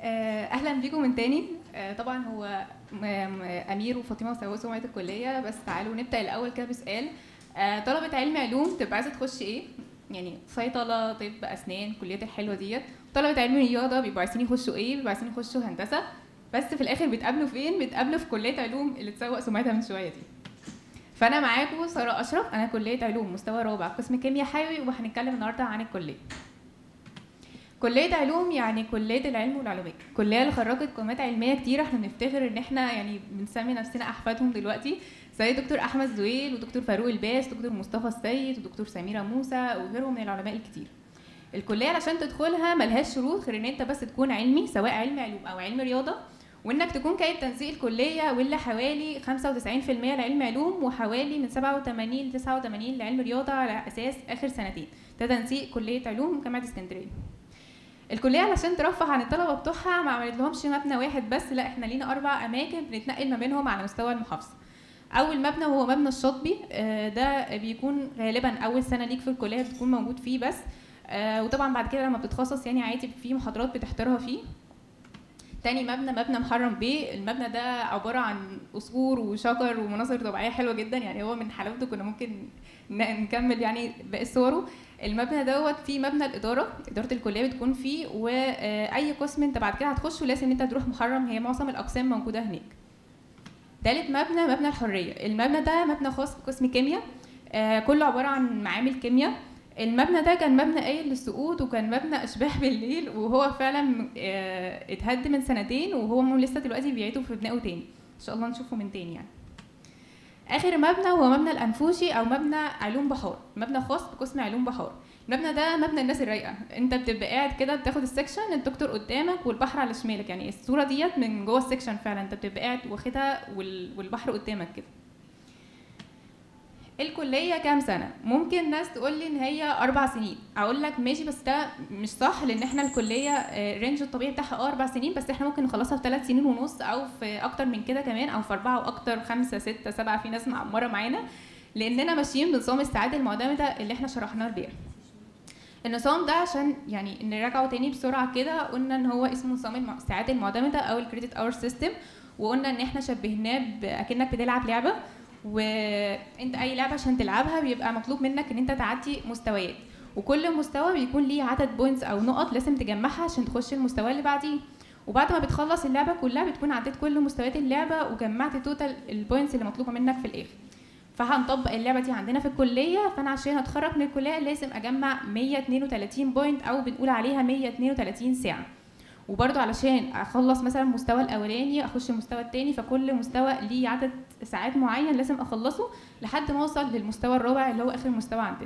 آه، اهلا بيكم من تاني آه، طبعا هو م- م- امير وفاطمه وسوا سمعه الكليه بس تعالوا نبدا الاول كده بسؤال آه، طلبه علم علوم تبقى عايزه تخش ايه يعني صيدله طب اسنان كليات الحلوه ديت طلبه علم رياضه بيبقوا عايزين يخشوا ايه بيبقوا عايزين يخشوا هندسه بس في الاخر بيتقابلوا فين بيتقابلوا في كليه علوم اللي تسوق سمعتها من شويه دي فانا معاكم ساره اشرف انا كليه علوم مستوى رابع قسم كيمياء حيوي وهنتكلم النهارده عن الكليه كلية علوم يعني كلية العلم والعلومات كلية اللي خرجت قامات علمية كتير احنا بنفتخر ان احنا يعني بنسمي نفسنا احفادهم دلوقتي زي دكتور احمد زويل ودكتور فاروق الباس ودكتور مصطفى السيد ودكتور سميرة موسى وغيرهم من العلماء الكتير الكلية علشان تدخلها ملهاش شروط غير ان انت بس تكون علمي سواء علم علوم او علم رياضة وانك تكون كايد تنسيق الكلية واللي حوالي 95% لعلم علوم وحوالي من 87 ل 89 لعلم رياضة على اساس اخر سنتين ده تنسيق كلية علوم جامعة اسكندرية الكليه علشان ترفه عن الطلبه بتوعها ما عملت لهمش مبنى واحد بس لا احنا لينا اربع اماكن بنتنقل ما بينهم على مستوى المحافظه اول مبنى وهو مبنى الشاطبي آه، ده بيكون غالبا اول سنه ليك في الكليه بتكون موجود فيه بس آه، وطبعا بعد كده لما بتتخصص يعني عادي في محاضرات بتحضرها فيه تاني مبنى مبنى محرم بيه المبنى ده عبارة عن قصور وشجر ومناظر طبيعية حلوة جدا يعني هو من حلاوته كنا ممكن ن- نكمل يعني باقي صوره المبنى دوت فيه مبنى الإدارة إدارة الكلية بتكون فيه وأي قسم أنت بعد كده هتخشه لازم أنت تروح محرم هي معظم الأقسام موجودة هناك تالت مبنى مبنى الحرية المبنى ده مبنى خاص بقسم كيمياء آه، كله عبارة عن معامل كيمياء المبنى ده كان مبنى قايل للسقوط وكان مبنى اشباح بالليل وهو فعلا آه، اتهد من سنتين وهو لسه دلوقتي بيعيدوا في بنائه تاني ان شاء الله نشوفه من تاني يعني اخر مبنى هو مبنى الانفوشي او مبنى علوم بحار مبنى خاص بقسم علوم بحار المبنى ده مبنى الناس الرايقه انت بتبقى قاعد كده بتاخد السكشن الدكتور قدامك والبحر على شمالك يعني الصوره ديت من جوه السكشن فعلا انت بتبقى قاعد واخدها وال- والبحر قدامك كده الكلية كام سنة؟ ممكن ناس تقول لي إن هي أربع سنين، أقول لك ماشي بس ده مش صح لأن إحنا الكلية آه، الرينج الطبيعي بتاعها أه أربع سنين بس إحنا ممكن نخلصها في ثلاث سنين ونص أو في أكتر من كده كمان أو في أربعة وأكتر خمسة ستة سبعة في ناس معمرة معانا لأننا ماشيين بنظام الساعات المعتمدة اللي إحنا شرحناه امبارح. النظام ده عشان يعني نراجعه تاني بسرعة كده قلنا إن هو اسمه نظام الم- الساعات المعتمدة أو الكريدت أور سيستم وقلنا إن إحنا شبهناه بأكنك بتلعب لعبة وانت اي لعبه عشان تلعبها بيبقى مطلوب منك ان انت تعدي مستويات وكل مستوى بيكون ليه عدد بوينتس او نقط لازم تجمعها عشان تخش المستوى اللي بعديه وبعد ما بتخلص اللعبه كلها بتكون عديت كل مستويات اللعبه وجمعت توتال البوينتس اللي مطلوبه منك في الاخر فهنطبق اللعبه دي عندنا في الكليه فانا عشان اتخرج من الكليه لازم اجمع 132 بوينت او بنقول عليها 132 ساعه وبرضو علشان اخلص مثلا المستوى الاولاني اخش المستوى التاني فكل مستوى ليه عدد ساعات معين لازم اخلصه لحد ما اوصل للمستوى الرابع اللي هو اخر مستوى عندنا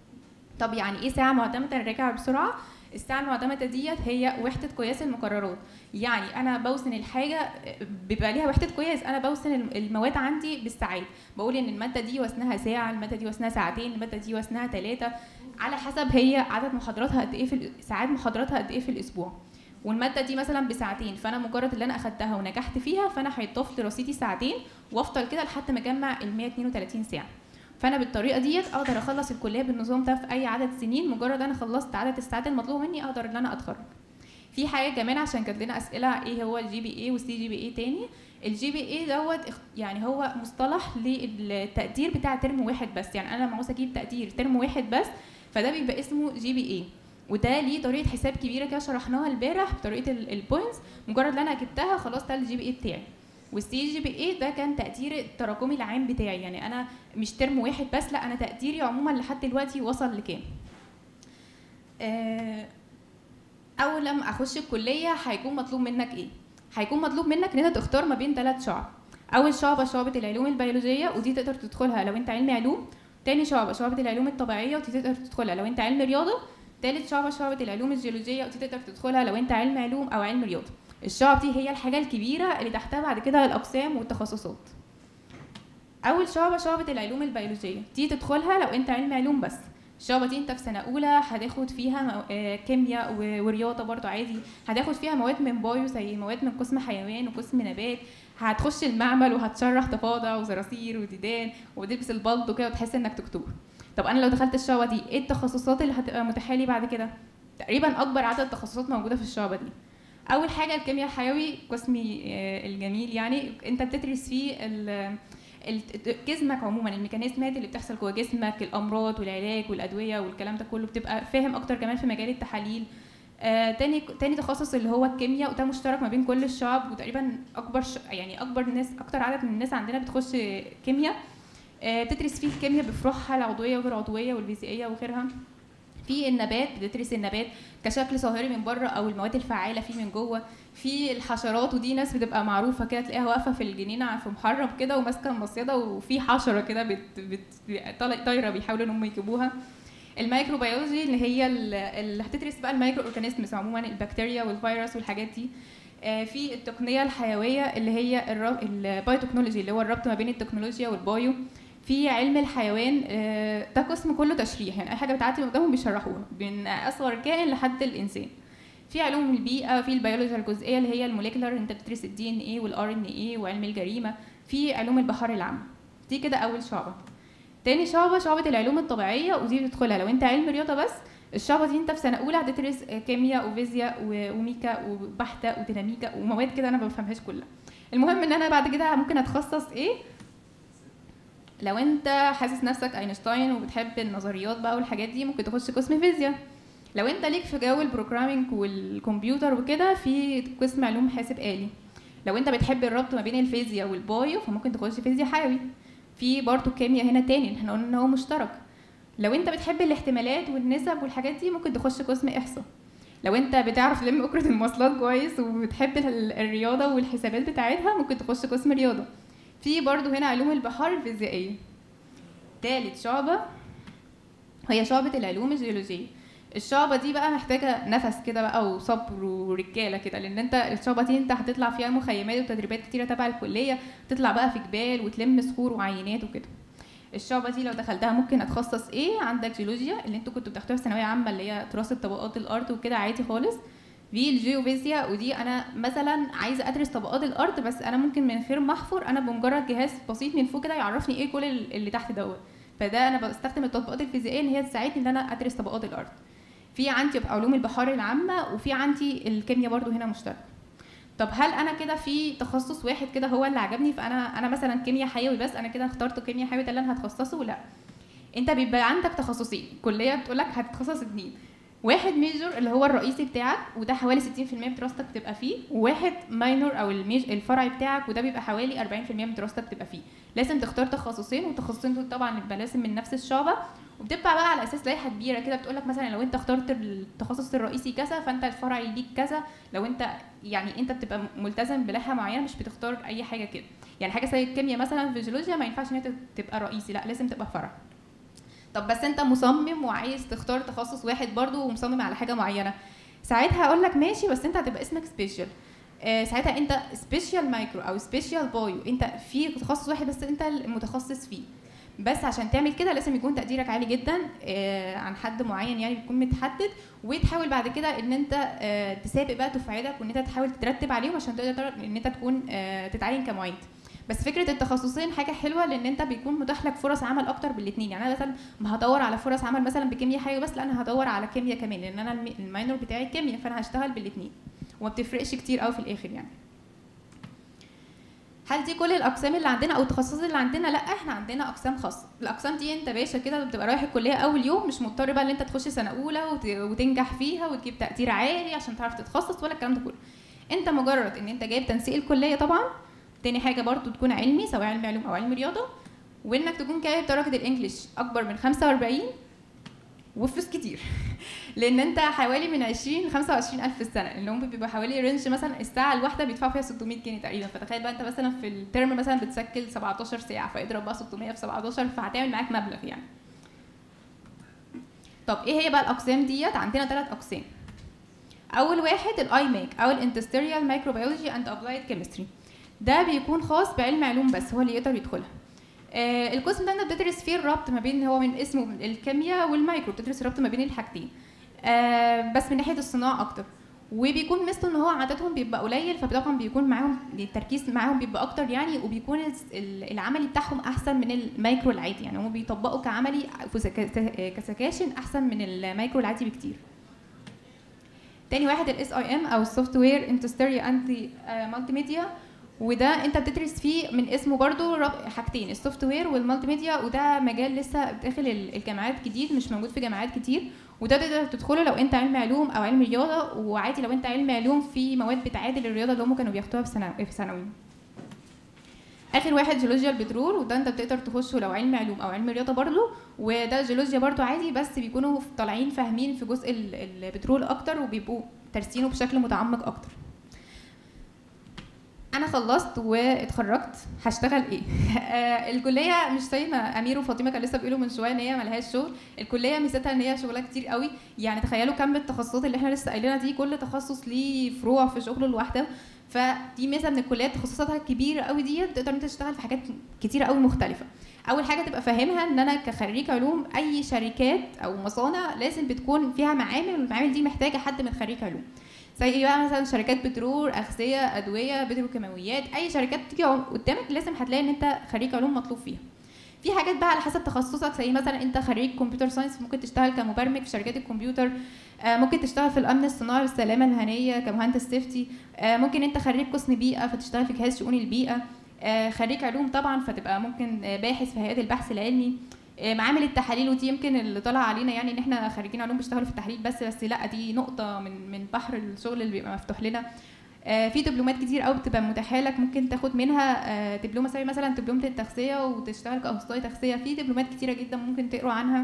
طب يعني ايه ساعه معتمده نراجع بسرعه الساعة المعتمدة ديت هي وحدة قياس المقررات يعني أنا بوزن الحاجة بيبقى ليها وحدة قياس أنا بوزن الم- المواد عندي بالساعات بقول إن المادة دي وزنها ساعة المادة دي وزنها ساعتين المادة دي وزنها ثلاثة على حسب هي عدد محاضراتها قد إيه في ال- ساعات محاضراتها قد إيه في الأسبوع والماده دي مثلا بساعتين فانا مجرد اللي انا اخدتها ونجحت فيها فانا هيتضاف لرصيدي ساعتين وافضل كده لحد ما اجمع ال 132 ساعه فانا بالطريقه ديت اقدر اخلص الكليه بالنظام ده في اي عدد سنين مجرد انا خلصت عدد الساعات المطلوبه مني اقدر ان انا اتخرج في حاجه كمان عشان كانت لنا اسئله ايه هو الجي بي اي والسي جي بي اي تاني الجي بي اي دوت اخ- يعني هو مصطلح للتقدير بتاع ترم واحد بس يعني انا لما عاوز اجيب تقدير ترم واحد بس فده بيبقى اسمه جي بي اي وده ليه طريقه حساب كبيره كده شرحناها امبارح بطريقه البوينتس مجرد ان انا جبتها خلاص ده الجي بي اي بتاعي والسي جي بي اي ده كان تقدير التراكمي العام بتاعي يعني انا مش ترم واحد بس لا انا تقديري عموما لحد دلوقتي وصل لكام آه، اول لما اخش الكليه هيكون مطلوب منك ايه هيكون مطلوب منك ان انت تختار ما بين ثلاث شعب اول شعبه شعبه العلوم البيولوجيه ودي تقدر تدخلها لو انت علمي علوم تاني شعبه شعبه العلوم الطبيعيه ودي تقدر تدخلها لو انت علم رياضه تالت شعبة شعبة العلوم الجيولوجية ودي تقدر تدخلها لو انت علم علوم او علم رياضة الشعب دي هي الحاجة الكبيرة اللي تحتها بعد كده الأقسام والتخصصات أول شعبة شعبة العلوم البيولوجية دي تدخلها لو انت علم علوم بس الشعبة دي انت في سنة أولى هتاخد فيها مو- آه، كيمياء و- ورياضة برضو عادي هتاخد فيها مواد من بايو زي مواد من قسم حيوان وقسم نبات هتخش المعمل وهتشرح ضفادع وصراصير وديدان وتلبس البلطو كده وتحس انك دكتور طب انا لو دخلت الشعبة دي ايه التخصصات اللي هتبقى متاحة لي بعد كده تقريبا اكبر عدد تخصصات موجودة في الشعبة دي اول حاجه الكيمياء الحيوي قسمي آه، الجميل يعني انت بتدرس فيه ال- ال- جسمك عموما الميكانيزمات اللي بتحصل جوه جسمك الامراض والعلاج والادويه والكلام ده كله بتبقى فاهم اكتر كمان في مجال التحاليل آه تاني تاني تخصص اللي هو الكيمياء وده مشترك ما بين كل الشعب وتقريبا اكبر ش... يعني اكبر ناس اكتر عدد من الناس عندنا بتخش كيمياء آه بتدرس فيه الكيمياء بفروعها العضويه وغير عضويه والفيزيائيه وغيرها في النبات بتدرس النبات كشكل ظاهري من بره او المواد الفعاله فيه من جوه في الحشرات ودي ناس بتبقى معروفه كده تلاقيها واقفه في الجنينه في محرم كده وماسكه المصيده وفي حشره كده بت... بت... طالع- طايره بيحاولوا ان هم يجيبوها الميكروبيولوجي اللي هي ال- اللي هتدرس بقى المايكرو اورجانيزمز عموما البكتيريا والفيروس والحاجات دي آه، في التقنيه الحيويه اللي هي الر- البايوتكنولوجي اللي هو الربط ما بين التكنولوجيا والبايو في علم الحيوان آه، ده قسم كله تشريح يعني اي حاجه بتعدي من قدامهم بيشرحوها من اصغر كائن لحد الانسان في علوم البيئه في البيولوجيا الجزئيه اللي هي الموليكولر انت بتدرس الدي ان ايه والار ان ايه وعلم الجريمه في علوم البحار العامه دي كده اول شعبه تاني شعبه شعبه العلوم الطبيعيه ودي بتدخلها لو انت علم رياضه بس الشعبه دي انت في سنه اولى هتدرس كيمياء وفيزياء و- وميكا وبحثه وديناميكا ومواد كده انا ما بفهمهاش كلها المهم ان انا بعد كده ممكن اتخصص ايه لو انت حاسس نفسك اينشتاين وبتحب النظريات بقى والحاجات دي ممكن تخش قسم فيزياء لو انت ليك في جو البروجرامينج والكمبيوتر وكده في قسم علوم حاسب آلي لو انت بتحب الربط ما بين الفيزياء والبايو فممكن تخش فيزياء حيوي في برضه كيمياء هنا تاني احنا قلنا ان هو مشترك لو انت بتحب الاحتمالات والنسب والحاجات دي ممكن تخش قسم احصاء لو انت بتعرف تلم اكرة المواصلات كويس وبتحب ال- الرياضه والحسابات بتاعتها ممكن تخش قسم رياضه في برضه هنا علوم البحار الفيزيائيه تالت شعبه هي شعبه العلوم الجيولوجيه الشعبة دي بقى محتاجة نفس كده بقى وصبر ورجالة كده لأن أنت الشعبة دي أنت هتطلع فيها مخيمات وتدريبات كتيرة تبع الكلية تطلع بقى في جبال وتلم صخور وعينات وكده الشعبة دي لو دخلتها ممكن اتخصص ايه عندك جيولوجيا اللي انتوا كنتوا بتاخدوها في ثانوية عامة اللي هي دراسة طبقات الأرض وكده عادي خالص في الجيوفيزياء ودي انا مثلا عايزه ادرس طبقات الارض بس انا ممكن من غير ما احفر انا بمجرد جهاز بسيط من فوق كده يعرفني ايه كل اللي تحت دوت فده انا بستخدم التطبيقات الفيزيائيه ان هي تساعدني ان انا ادرس طبقات الارض في عندي علوم البحار العامه وفي عندي الكيمياء برضو هنا مشتركه طب هل انا كده في تخصص واحد كده هو اللي عجبني فانا انا مثلا كيمياء حيوي بس انا كده اخترت كيمياء حيوي ده اللي انا هتخصصه لا انت بيبقى عندك تخصصين كليه بتقول لك هتتخصص اتنين واحد ميجور اللي هو الرئيسي بتاعك وده حوالي 60% من دراستك بتبقى فيه وواحد ماينور او الميج الفرعي بتاعك وده بيبقى حوالي 40% من دراستك بتبقى فيه لازم تختار تخصصين والتخصصين دول طبعا بيبقى لازم من نفس الشعبه وبتبقى بقى على اساس لائحه كبيره كده بتقول لك مثلا لو انت اخترت التخصص الرئيسي كذا فانت الفرعي ليك كذا لو انت يعني انت بتبقى ملتزم بلائحه معينه مش بتختار اي حاجه كده يعني حاجه زي الكيمياء مثلا في الجيولوجيا ما ينفعش ان انت تبقى رئيسي لا لازم تبقى فرع طب بس انت مصمم وعايز تختار تخصص واحد برضو ومصمم على حاجه معينه ساعتها اقول لك ماشي بس انت هتبقى اسمك سبيشال آه ساعتها انت سبيشال مايكرو او سبيشال بايو انت في تخصص واحد بس انت المتخصص فيه بس عشان تعمل كده لازم يكون تقديرك عالي جدا آه عن حد معين يعني بيكون متحدد وتحاول بعد كده ان انت آه تسابق بقى دفعتك وان انت تحاول ترتب عليهم عشان تقدر ان انت تكون آه تتعين كمعيد بس فكره التخصصين حاجه حلوه لان انت بيكون متاح لك فرص عمل اكتر بالاثنين يعني انا مثلا ما هدور على فرص عمل مثلا بكيمياء حاجه بس لا انا هدور على كيمياء كمان لان انا الماينور بتاعي كيمياء فانا هشتغل بالاثنين وما بتفرقش كتير قوي في الاخر يعني هل دي كل الاقسام اللي عندنا او التخصصات اللي عندنا لا احنا عندنا اقسام خاصه الاقسام دي انت باشا كده بتبقى رايح الكليه اول يوم مش مضطر بقى ان انت تخش سنه اولى وت- وتنجح فيها وتجيب تقدير عالي عشان تعرف تتخصص ولا الكلام ده كله انت مجرد ان انت جايب تنسيق الكليه طبعا تاني حاجه برضو تكون علمي سواء علم علوم او علم رياضه وانك تكون جايب درجه الانجليش اكبر من 45 وفلوس كتير لان انت حوالي من 20 ل 25 الف في السنه اللي هم بيبقى حوالي رينج مثلا الساعه الواحده بيدفعوا فيها 600 جنيه تقريبا فتخيل بقى انت مثلا في الترم مثلا بتسجل 17 ساعه فاضرب بقى 600 في 17 فهتعمل معاك مبلغ يعني طب ايه هي بقى الاقسام ديت عندنا ثلاث اقسام اول واحد الاي ماك او الانتستيريال مايكروبيولوجي اند ابلايد كيمستري ده بيكون خاص بعلم علوم بس هو اللي يقدر يدخلها آه القسم ده انت بتدرس فيه الربط ما بين هو من اسمه الكيمياء والمايكرو بتدرس الربط ما بين الحاجتين آه بس من ناحيه الصناعه اكتر وبيكون مثله ان هو عددهم بيبقى قليل فطبعا بيكون معاهم التركيز معاهم بيبقى اكتر يعني وبيكون ال- العملي بتاعهم احسن من المايكرو العادي يعني هم بيطبقوا كعملي في سكا- كسكاشن احسن من المايكرو العادي بكتير تاني واحد الاس اي ام او السوفت وير اندستري انتي مالتي ميديا وده انت بتدرس فيه من اسمه برضو رب- حاجتين السوفت وير والمالتي ميديا وده مجال لسه داخل ال- الجامعات جديد مش موجود في جامعات كتير وده تقدر تدخله لو انت علم علوم او علم رياضه وعادي لو انت علم علوم في مواد بتعادل الرياضه اللي هم كانوا بياخدوها في ثانوي في ثانوي اخر واحد جيولوجيا البترول وده انت بتقدر تخشه لو علم علوم او علم رياضه برضه وده جيولوجيا برضه عادي بس بيكونوا طالعين فاهمين في جزء ال- البترول اكتر وبيبقوا دارسينه بشكل متعمق اكتر انا خلصت واتخرجت هشتغل ايه آه، الكليه مش زي ما امير وفاطمه كانوا لسه بيقولوا من شويه ان هي ملهاش شغل الكليه ميزتها ان هي شغلها كتير قوي يعني تخيلوا كم التخصصات اللي احنا لسه قايلينها دي كل تخصص ليه فروع في شغله لوحده فدي ميزه من الكليات تخصصاتها كبيره قوي دي تقدر انت تشتغل في حاجات كتيره قوي مختلفه اول حاجه تبقى فاهمها ان انا كخريج علوم اي شركات او مصانع لازم بتكون فيها معامل والمعامل دي محتاجه حد من خريج علوم زي بقى مثلا شركات بترول اغذيه ادويه بتروكيماويات اي شركات تيجي قدامك لازم هتلاقي ان انت خريج علوم مطلوب فيها في حاجات بقى على حسب تخصصك زي مثلا انت خريج كمبيوتر ساينس ممكن تشتغل كمبرمج في شركات الكمبيوتر آه، ممكن تشتغل في الامن الصناعي والسلامه المهنيه كمهندس سيفتي آه، ممكن انت خريج قسم بيئه فتشتغل في جهاز شؤون البيئه آه، خريج علوم طبعا فتبقى ممكن آه، باحث في هيئات البحث العلمي آه، معامل التحاليل ودي يمكن اللي طلع علينا يعني ان احنا خريجين علوم بيشتغلوا في التحليل بس بس لا دي نقطه من من بحر الشغل اللي بيبقى مفتوح لنا آه، في دبلومات كتير قوي بتبقى متاحه لك ممكن تاخد منها آه، دبلومه زي مثلا دبلومه التغذيه وتشتغل كاخصائي تغذيه في دبلومات كتيره جدا ممكن تقروا عنها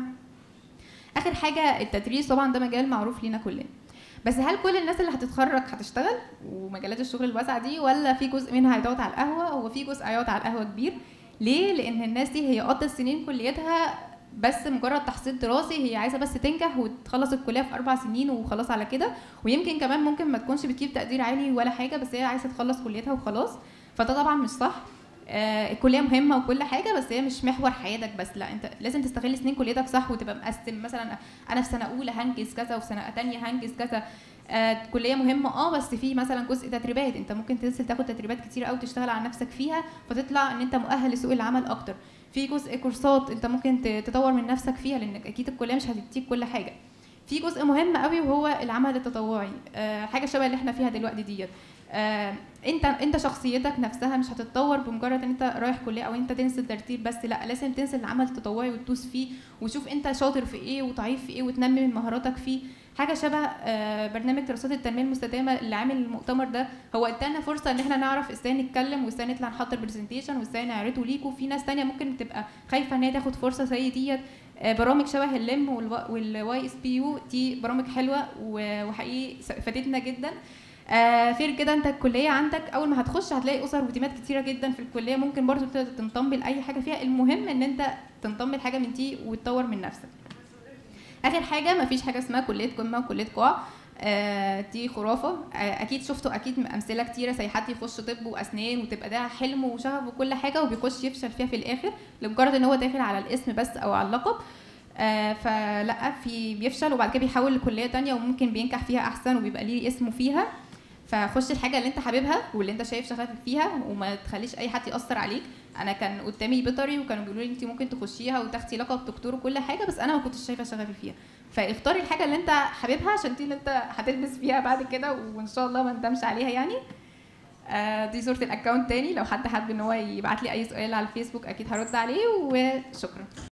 اخر حاجه التدريس طبعا ده مجال معروف لينا كلنا بس هل كل الناس اللي هتتخرج هتشتغل ومجالات الشغل الواسعه دي ولا في جزء منها هيقعد على القهوه وفي جزء هيقعد على القهوه كبير ليه لان الناس دي هي قضت سنين كليتها بس مجرد تحصيل دراسي هي عايزه بس تنجح وتخلص الكليه في اربع سنين وخلاص على كده ويمكن كمان ممكن ما تكونش بتجيب تقدير عالي ولا حاجه بس هي عايزه تخلص كليتها وخلاص فده طبعا مش صح آه الكليه مهمه وكل حاجه بس هي مش محور حياتك بس لا انت لازم تستغل سنين كليتك صح وتبقى مقسم مثلا انا في سنه اولى هنجز كذا وفي سنه تانية هنجز كذا آه الكليه مهمه اه بس في مثلا جزء تدريبات انت ممكن تنزل تاخد تدريبات كتير قوي تشتغل على نفسك فيها فتطلع ان انت مؤهل لسوق العمل اكتر في جزء كورسات انت ممكن ت- تطور من نفسك فيها لانك اكيد الكليه مش هتديك كل حاجه في جزء مهم قوي وهو العمل التطوعي آه حاجه شبه اللي احنا فيها دلوقتي ديت آه انت انت شخصيتك نفسها مش هتتطور بمجرد ان انت رايح كليه او انت تنزل ترتيب بس لا لازم تنزل العمل التطوعي وتدوس فيه وشوف انت شاطر في ايه وضعيف في ايه وتنمي من مهاراتك فيه حاجه شبه آه، برنامج دراسات التنميه المستدامه اللي عامل المؤتمر ده هو ادانا فرصه ان احنا نعرف ازاي نتكلم وازاي نطلع نحضر برزنتيشن وازاي نعرضه ليكوا في ناس تانية ممكن تبقى خايفه ان هي تاخد فرصه زي ديت آه، برامج شبه اللم والواي اس بي يو دي برامج حلوه و- وحقيقي س- فادتنا جدا آه غير كده انت الكليه عندك اول ما هتخش هتلاقي اسر وتيمات كتيره جدا في الكليه ممكن برضو تقدر تنضم لاي حاجه فيها المهم ان انت تنضم لحاجه من دي وتطور من نفسك اخر حاجه مفيش حاجه اسمها كليه قمه وكليه قاع آه دي خرافه آه اكيد شفتوا اكيد امثله كتيره زي حد يخش طب واسنان وتبقى ده حلمه وشغف وكل حاجه وبيخش يفشل فيها في الاخر لمجرد ان هو داخل على الاسم بس او على اللقب آه فلا في بيفشل وبعد كده بيحول لكليه تانية وممكن بينجح فيها احسن وبيبقى ليه اسمه فيها فخش الحاجه اللي انت حاببها واللي انت شايف شغفك فيها وما تخليش اي حد ياثر عليك انا كان قدامي بيطري وكانوا بيقولوا لي انت ممكن تخشيها وتاخدي لقب دكتور وكل حاجه بس انا ما كنتش شايفه شغفي فيها فاختاري الحاجه اللي انت حاببها عشان دي اللي انت هتلبس فيها بعد كده وان شاء الله ما ندمش عليها يعني آه دي صوره الاكونت تاني لو حد حابب ان هو يبعت لي اي سؤال على الفيسبوك اكيد هرد عليه وشكرا